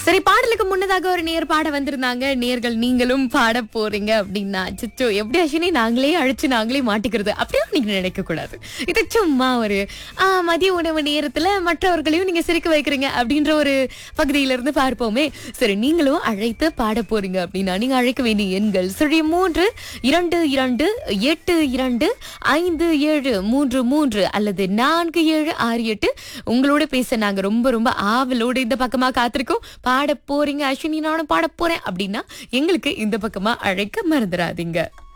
சரி பாடலுக்கு முன்னதாக ஒரு நேர் பாட வந்திருந்தாங்க நேர்கள் நீங்களும் பாட போறீங்க அப்படின்னா அச்சோ எப்படி அஸ்வினி நாங்களே அழைச்சு நாங்களே மாட்டிக்கிறது அப்படியே நீங்க நினைக்க கூடாது இது சும்மா ஒரு ஆ, மதிய உணவு நேரத்துல மற்றவர்களையும் நீங்க சிரிக்க வைக்கிறீங்க அப்படின்ற ஒரு பகுதியில இருந்து பார்ப்போமே சரி நீங்களும் அழைத்து பாட போறீங்க அப்படின்னா நீங்க அழைக்க வேண்டிய எண்கள் சுழி மூன்று இரண்டு இரண்டு எட்டு இரண்டு ஐந்து ஏழு மூன்று மூன்று அல்லது நான்கு ஏழு ஆறு எட்டு உங்களோட பேச நாங்க ரொம்ப ரொம்ப ஆவலோட இந்த பக்கமா காத்திருக்கோம் பாட போறீங்க அஸ்வினி நானும் பாட போறேன் அப்படின்னா எங்களுக்கு இந்த பக்கமா அழைக்க மறந்துடாதீங்க